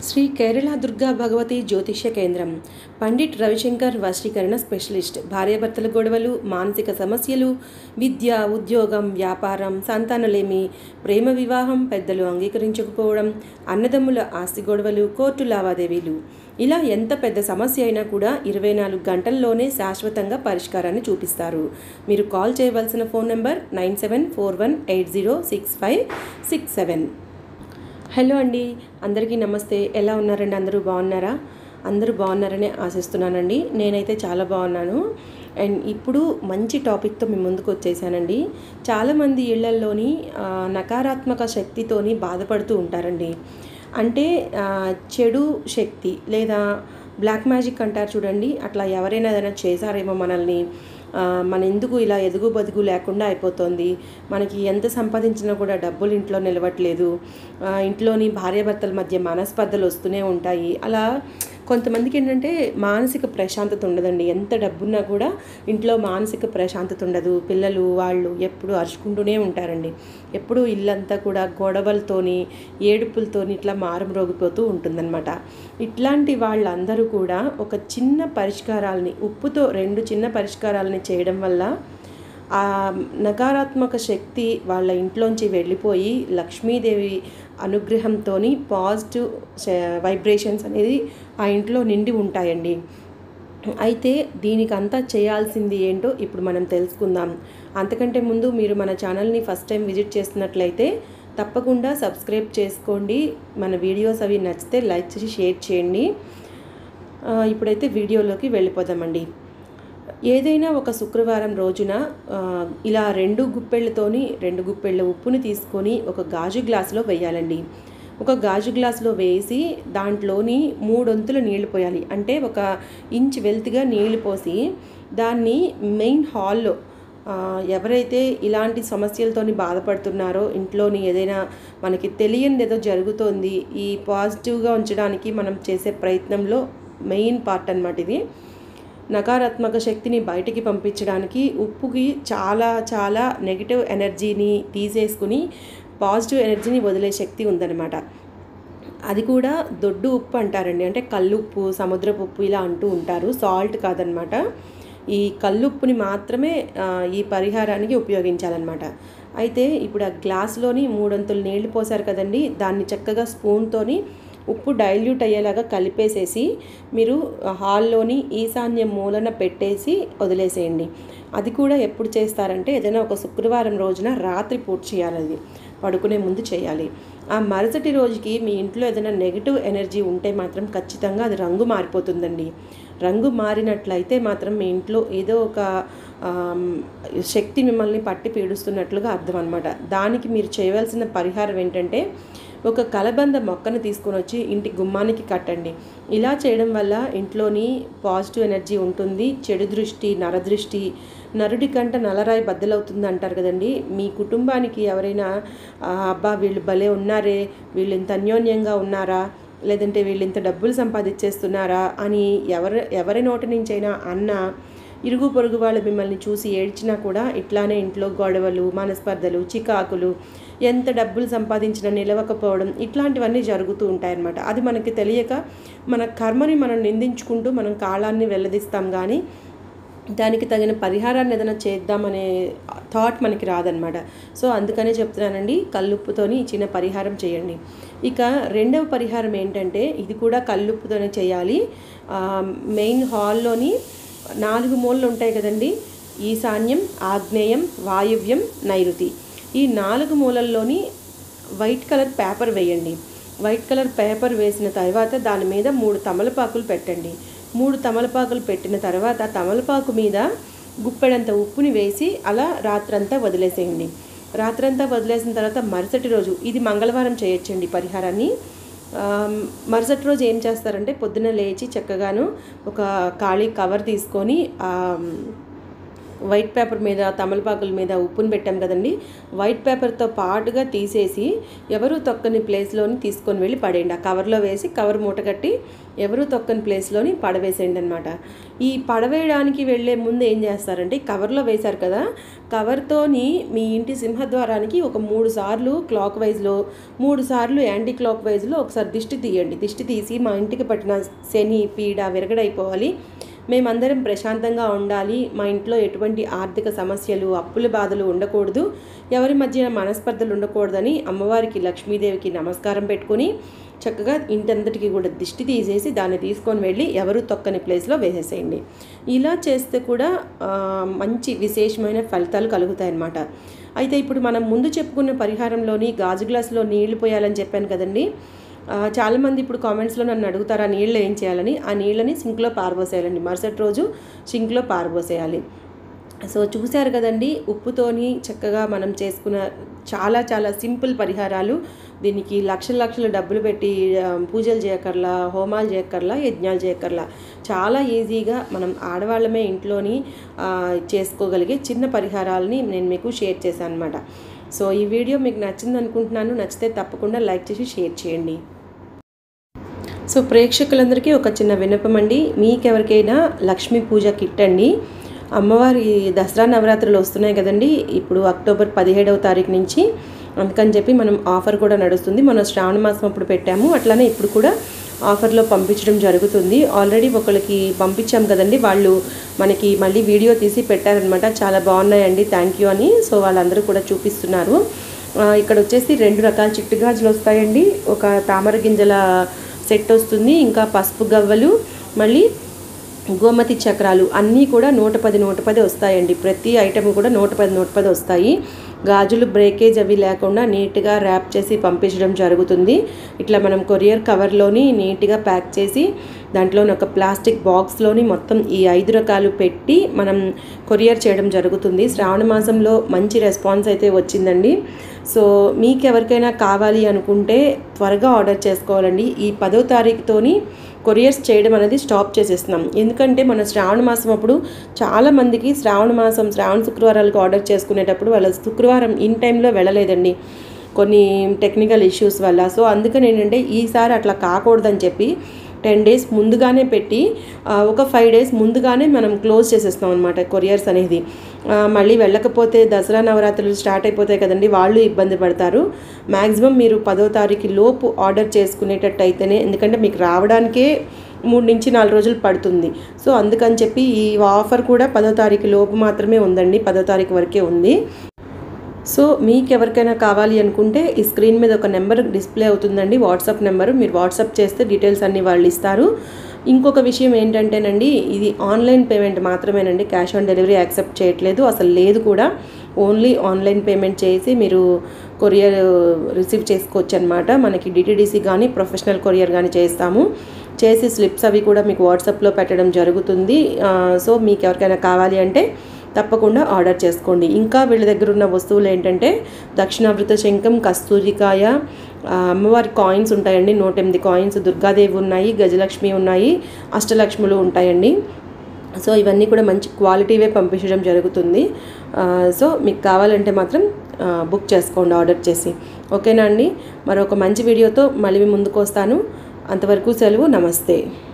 శ్రీ కేరళ దుర్గా భగవతి జ్యోతిష్య కేంద్రం పండిట్ రవిశంకర్ వశీకరణ స్పెషలిస్ట్ భార్యాభర్తల గొడవలు మానసిక సమస్యలు విద్య ఉద్యోగం వ్యాపారం సంతానలేమి ప్రేమ వివాహం పెద్దలు అంగీకరించకపోవడం అన్నదమ్ముల ఆస్తి గొడవలు కోర్టు లావాదేవీలు ఇలా ఎంత పెద్ద సమస్య అయినా కూడా ఇరవై నాలుగు గంటల్లోనే శాశ్వతంగా పరిష్కారాన్ని చూపిస్తారు మీరు కాల్ చేయవలసిన phone number nine seven four one eight zero six five six seven hello అండి అందరికీ నమస్తే ఎలా ఉన్నారండి అందరూ బాగున్నారా అందరూ బాగున్నారని ఆశిస్తున్నానండి నేనైతే చాలా బాగున్నాను అండ్ ఇప్పుడు మంచి టాపిక్తో మీ ముందుకు వచ్చేసానండి చాలామంది ఇళ్లల్లోని ఆ, నకారాత్మక శక్తితోని బాధపడుతూ ఉంటారండి అంటే ఆ, చెడు శక్తి లేదా బ్లాక్ మ్యాజిక్ అంటారు చూడండి అట్లా ఎవరైనా ఏదైనా చేశారేమో మనల్ని ఆ, మన ఎందుకు ఇలా ఎదుగు బదుగు లేకుండా అయిపోతుంది మనకి ఎంత సంపాదించినా కూడా డబ్బులు ఇంట్లో నిలవట్లేదు ఆ, ఇంట్లోని భార్యాభర్తల మధ్య మనస్పర్ధలు వస్తూనే ఉంటాయి అలా కొంతమందికి ఏంటంటే మానసిక ప్రశాంతత ఉండదండి ఎంత డబ్బున్నా కూడా ఇంట్లో మానసిక ప్రశాంతత ఉండదు పిల్లలు వాళ్ళు ఎప్పుడు అరుచుకుంటూనే ఉంటారండి ఎప్పుడు ఇల్లంతా కూడా గొడవలతోని ఏడుపులతోని ఇట్లా మారుమ్రోగిపోతూ ఉంటుందన్నమాట ఇట్లాంటి వాళ్ళందరూ కూడా ఒక చిన్న పరిష్కారాలని ఉప్పుతో రెండు చిన్న పరిష్కారాలని చేయడం వల్ల ఆ నకారాత్మక శక్తి వాళ్ళ ఇంట్లోంచి వెళ్ళిపోయి లక్ష్మీదేవి అనుగ్రహంతో పాజిటివ్ వైబ్రేషన్స్ అనేది ఆ ఇంట్లో నిండి ఉంటాయండి అయితే దీనికంతా చేయాల్సింది ఏంటో ఇప్పుడు మనం తెలుసుకుందాం అంతకంటే ముందు మీరు మన ఛానల్ని ఫస్ట్ టైం విజిట్ చేస్తున్నట్లయితే తప్పకుండా సబ్స్క్రైబ్ చేసుకోండి మన వీడియోస్ అవి నచ్చితే లైక్ చేసి షేర్ చేయండి ఆ, ఇప్పుడైతే వీడియోలోకి వెళ్ళిపోదామండి ఏదైనా ఒక శుక్రవారం రోజున ఆ, ఇలా రెండు గుప్పెళ్ళతోని రెండు గుప్పెళ్ళ ఉప్పుని తీసుకొని ఒక గాజు గ్లాసులో వేయాలండి ఒక గాజు గ్లాసులో వేసి దాంట్లోని మూడొంతులు నీళ్లు పోయాలి అంటే ఒక ఇంచ్ వెల్త్గా నీళ్లు పోసి దాన్ని మెయిన్ హాల్లో ఆ, ఎవరైతే ఇలాంటి సమస్యలతోని బాధపడుతున్నారో ఇంట్లోని ఏదైనా మనకి తెలియనిది ఏదో జరుగుతోంది ఈ పాజిటివ్గా ఉంచడానికి మనం చేసే ప్రయత్నంలో మెయిన్ పార్ట్ అన్నమాట ఇది నకారాత్మక శక్తిని బయటికి పంపించడానికి ఉప్పుకి చాలా చాలా నెగిటివ్ ఎనర్జీని తీసేసుకుని పాజిటివ్ ఎనర్జీని వదిలే శక్తి ఉందన్నమాట అది కూడా దొడ్డు ఉప్పు అంటారండి అంటే కల్లుప్పు సముద్రపు ఉప్పు ఇలా అంటూ ఉంటారు సాల్ట్ కాదనమాట ఈ కల్లుప్పుని మాత్రమే ఆ, ఈ పరిహారానికి ఉపయోగించాలన్నమాట అయితే ఇప్పుడు ఆ గ్లాస్లోని మూడొంతులు నీళ్లు పోసారు కదండి దాన్ని చక్కగా స్పూన్తోని ఉప్పు డైల్యూట్ అయ్యేలాగా కలిపేసేసి మీరు హాల్లోని ఈశాన్య మూలన పెట్టేసి వదిలేసేయండి అది కూడా ఎప్పుడు చేస్తారంటే ఏదైనా ఒక శుక్రవారం రోజున రాత్రి పూట చేయాలి అది పడుకునే ముందు చేయాలి ఆ మరుసటి రోజుకి మీ ఇంట్లో ఏదైనా నెగిటివ్ ఎనర్జీ ఉంటే మాత్రం ఖచ్చితంగా అది రంగు మారిపోతుందండి రంగు మారినట్లయితే మాత్రం మీ ఇంట్లో ఏదో ఒక ఆమ్, శక్తి మిమ్మల్ని పట్టి పీడుస్తున్నట్లుగా అర్థం అనమాట దానికి మీరు చేయవలసిన పరిహారం ఏంటంటే ఒక కలబంద మొక్కను తీసుకొని వచ్చి ఇంటి గుమ్మానికి కట్టండి ఇలా చేయడం వల్ల ఇంట్లోని పాజిటివ్ ఎనర్జీ ఉంటుంది చెడు దృష్టి నరదృష్టి నరుడి కంట నలరాయి బద్దలవుతుంది అంటారు కదండి మీ కుటుంబానికి ఎవరైనా "ఆ, అబ్బా వీళ్ళు భలే ఉన్నారే వీళ్ళు ఇంత అన్యోన్యంగా ఉన్నారా లేదంటే వీళ్ళు ఇంత డబ్బులు సంపాదించేస్తున్నారా అని ఎవరి ఎవరి నోటి నుంచైనా అన్నా ఇరుగు పొరుగు వాళ్ళు మిమ్మల్ని చూసి ఏడ్చినా కూడా ఇట్లానే ఇంట్లో గొడవలు మనస్పర్ధలు చికాకులు ఎంత డబ్బులు సంపాదించినా నిలవకపోవడం ఇట్లాంటివన్నీ జరుగుతూ ఉంటాయన్నమాట అది మనకి తెలియక మన కర్మని మనం నిందించుకుంటూ మనం కాలాన్ని వెల్లదిస్తాం కానీ దానికి తగిన పరిహారాన్ని ఏదైనా చేద్దామనే థాట్ మనకి రాదనమాట సో అందుకనే చెప్తున్నానండి కల్లుప్పుతోని ఈ చిన్న పరిహారం చేయండి ఇక రెండవ పరిహారం ఏంటంటే ఇది కూడా కల్లుప్పుతోనే చేయాలి ఆ, మెయిన్ హాల్లోని నాలుగు మూలలు ఉంటాయి కదండి ఈశాన్యం ఆగ్నేయం వాయువ్యం నైరుతి ఈ నాలుగు మూలల్లోని వైట్ కలర్ పేపర్ వేయండి వైట్ కలర్ పేపర్ వేసిన తర్వాత దాని మీద మూడు తమలపాకులు పెట్టండి మూడు తమలపాకులు పెట్టిన తర్వాత ఆ తమలపాకు మీద గుప్పెడంత ఉప్పుని వేసి అలా రాత్రంతా వదిలేసేయండి రాత్రంతా వదిలేసిన తర్వాత మరుసటి రోజు ఇది మంగళవారం చేయొచ్చండి ఈ పరిహారాన్ని ఆమ్, మరుసటి రోజు ఏం చేస్తారంటే పొద్దున లేచి చక్కగాను ఒక ఖాళీ కవర్ తీసుకొని ఆమ్, వైట్ పేపర్ మీద తమలపాకుల మీద ఉప్పును పెట్టాం కదండి వైట్ పేపర్తో పాటుగా తీసేసి ఎవరు తొక్కని ప్లేస్లోని తీసుకొని వెళ్ళి పడేయండి ఆ కవర్లో వేసి కవర్ మూట కట్టి ఎవరు తొక్కని ప్లేస్లోని పడవేసేయండి అనమాట ఈ పడవేయడానికి వెళ్ళే ముందు ఏం చేస్తారంటే ఈ కవర్లో వేశారు కదా కవర్తోని మీ ఇంటి సింహద్వారానికి ఒక మూడు సార్లు క్లాక్ వైజ్లో మూడు సార్లు యాంటీ క్లాక్ వైజ్లో ఒకసారి దిష్టి తీయండి దిష్టి తీసి మా ఇంటికి పట్టిన శని పీడ విరగడైపోవాలి మేమందరం ప్రశాంతంగా ఉండాలి మా ఇంట్లో ఎటువంటి ఆర్థిక సమస్యలు అప్పుల బాధలు ఉండకూడదు ఎవరి మధ్య మనస్పర్ధలు ఉండకూడదని అమ్మవారికి లక్ష్మీదేవికి నమస్కారం పెట్టుకొని చక్కగా ఇంటంతటికి కూడా దిష్టి తీసేసి దాన్ని తీసుకొని వెళ్ళి ఎవరు తొక్కని ప్లేస్లో వేసేసేయండి ఇలా చేస్తే కూడా ఆ, మంచి విశేషమైన ఫలితాలు కలుగుతాయన్నమాట అయితే ఇప్పుడు మనం ముందు చెప్పుకున్న పరిహారంలోని గాజు గ్లాసులో నీళ్లు పోయాలని చెప్పాను కదండి ఆ, చాలామంది ఇప్పుడు కామెంట్స్లో నన్ను అడుగుతారు ఆ నీళ్ళు ఏం చేయాలని ఆ నీళ్ళని సింక్లో పారబోసేయాలండి మరుసటి రోజు సింక్లో పారబోసేయాలి సో చూశారు కదండి ఉప్పుతోని చక్కగా మనం చేసుకున్న చాలా చాలా సింపుల్ పరిహారాలు దీనికి లక్షల లక్షల డబ్బులు పెట్టి ఆ, పూజలు చేయక్కర్లా హోమాలు చేయక్కర్లా యజ్ఞాలు చేయక్కర్లా చాలా ఈజీగా మనం ఆడవాళ్ళమే ఇంట్లోని ఆ, చేసుకోగలిగే చిన్న పరిహారాలని నేను మీకు షేర్ చేశాను అనమాట సో ఈ వీడియో మీకు నచ్చింది అనుకుంటున్నాను నచ్చితే తప్పకుండా లైక్ చేసి షేర్ చేయండి సో ప్రేక్షకులందరికీ ఒక చిన్న విన్నపం అండి మీకెవరికైనా లక్ష్మీ పూజ కిట్ అండి అమ్మవారి దసరా నవరాత్రులు వస్తున్నాయి కదండి ఇప్పుడు అక్టోబర్ పదిహేడవ తారీఖు నుంచి అందుకని చెప్పి మనం ఆఫర్ కూడా నడుస్తుంది మనం శ్రావణ మాసం అప్పుడు పెట్టాము అట్లానే ఇప్పుడు కూడా ఆఫర్లో పంపించడం జరుగుతుంది ఆల్రెడీ ఒకళ్ళకి పంపించాం కదండి వాళ్ళు మనకి మళ్ళీ వీడియో తీసి పెట్టారనమాట చాలా బాగున్నాయండి థ్యాంక్ యూ అని సో వాళ్ళందరూ కూడా చూపిస్తున్నారు ఆ, ఇక్కడ వచ్చేసి రెండు రకాల చిట్టు గాజులు వస్తాయండి ఒక తామర గింజల సెట్ వస్తుంది ఇంకా పసుపు గవ్వలు మళ్ళీ గోమతి చక్రాలు అన్నీ కూడా నూట పది నూట పది వస్తాయండి ప్రతి ఐటెం కూడా నూట పది నూట పది వస్తాయి గాజులు బ్రేకేజ్ అవి లేకుండా నీట్గా ర్యాప్ చేసి పంపించడం జరుగుతుంది ఇట్లా మనం కొరియర్ కవర్లోని నీట్గా ప్యాక్ చేసి దాంట్లోని ఒక ప్లాస్టిక్ బాక్స్లోని మొత్తం ఈ ఐదు రకాలు పెట్టి మనం కొరియర్ చేయడం జరుగుతుంది శ్రావణ మాసంలో మంచి రెస్పాన్స్ అయితే వచ్చిందండి సో మీకు ఎవరికైనా కావాలి అనుకుంటే త్వరగా ఆర్డర్ చేసుకోవాలండి ఈ పదో తారీఖుతోని కొరియర్స్ చేయడం అనేది స్టాప్ చేసేస్తున్నాం ఎందుకంటే మన శ్రావణ మాసం అప్పుడు చాలా మందికి శ్రావణ మాసం శ్రావణ శుక్రవారాలకు ఆర్డర్ చేసుకునేటప్పుడు వాళ్ళ శుక్రవారం ఇన్ టైంలో వెళ్ళలేదండి కొన్ని టెక్నికల్ ఇష్యూస్ వల్ల సో అందుకని ఏంటంటే ఈసారి అట్లా కాకూడదని చెప్పి టెన్ డేస్ ముందుగానే పెట్టి ఆ, ఒక ఫైవ్ డేస్ ముందుగానే మనం క్లోజ్ చేసేస్తాం అనమాట కొరియర్స్ అనేది ఆ, మళ్ళీ వెళ్ళకపోతే దసరా నవరాత్రులు స్టార్ట్ అయిపోతాయి కదండి వాళ్ళు ఇబ్బంది పడతారు మ్యాక్సిమం మీరు పదో తారీఖు లోపు ఆర్డర్ చేసుకునేటట్టు అయితేనే ఎందుకంటే మీకు రావడానికే మూడు నుంచి నాలుగు రోజులు పడుతుంది సో అందుకని చెప్పి ఈ ఆఫర్ కూడా పదో తారీఖు లోపు మాత్రమే ఉందండి పదో తారీఖు వరకే ఉంది సో మీకు ఎవరికైనా కావాలి అనుకుంటే ఈ స్క్రీన్ మీద ఒక నెంబర్ డిస్ప్లే అవుతుందండి వాట్సాప్ నెంబర్ మీరు వాట్సాప్ చేస్తే డీటెయిల్స్ అన్నీ వాళ్ళు ఇస్తారు ఇంకొక విషయం ఏంటంటేనండి ఇది ఆన్లైన్ పేమెంట్ మాత్రమేనండి క్యాష్ ఆన్ డెలివరీ యాక్సెప్ట్ చేయట్లేదు అసలు లేదు కూడా ఓన్లీ ఆన్లైన్ పేమెంట్ చేసి మీరు కొరియర్ రిసీవ్ చేసుకోవచ్చు అనమాట మనకి డిటీడీసీ కానీ ప్రొఫెషనల్ కొరియర్ కానీ చేస్తాము చేసి స్లిప్స్ అవి కూడా మీకు వాట్సాప్లో పెట్టడం జరుగుతుంది ఆ, సో మీకు ఎవరికైనా కావాలి అంటే తప్పకుండా ఆర్డర్ చేసుకోండి ఇంకా వీళ్ళ దగ్గర ఉన్న వస్తువులు ఏంటంటే దక్షిణావృత శంఖం కస్తూరికాయ ఆ, అమ్మవారి కాయిన్స్ ఉంటాయండి నూట ఎనిమిది కాయిన్స్ దుర్గాదేవి ఉన్నాయి గజలక్ష్మి ఉన్నాయి అష్టలక్ష్ములు ఉంటాయండి సో ఇవన్నీ కూడా మంచి క్వాలిటీవే పంపించడం జరుగుతుంది ఆ, సో మీకు కావాలంటే మాత్రం ఆ, బుక్ చేసుకోండి ఆర్డర్ చేసి ఓకేనా అండి మరొక మంచి వీడియోతో మళ్ళీ మీ ముందుకు వస్తాను అంతవరకు సెలవు నమస్తే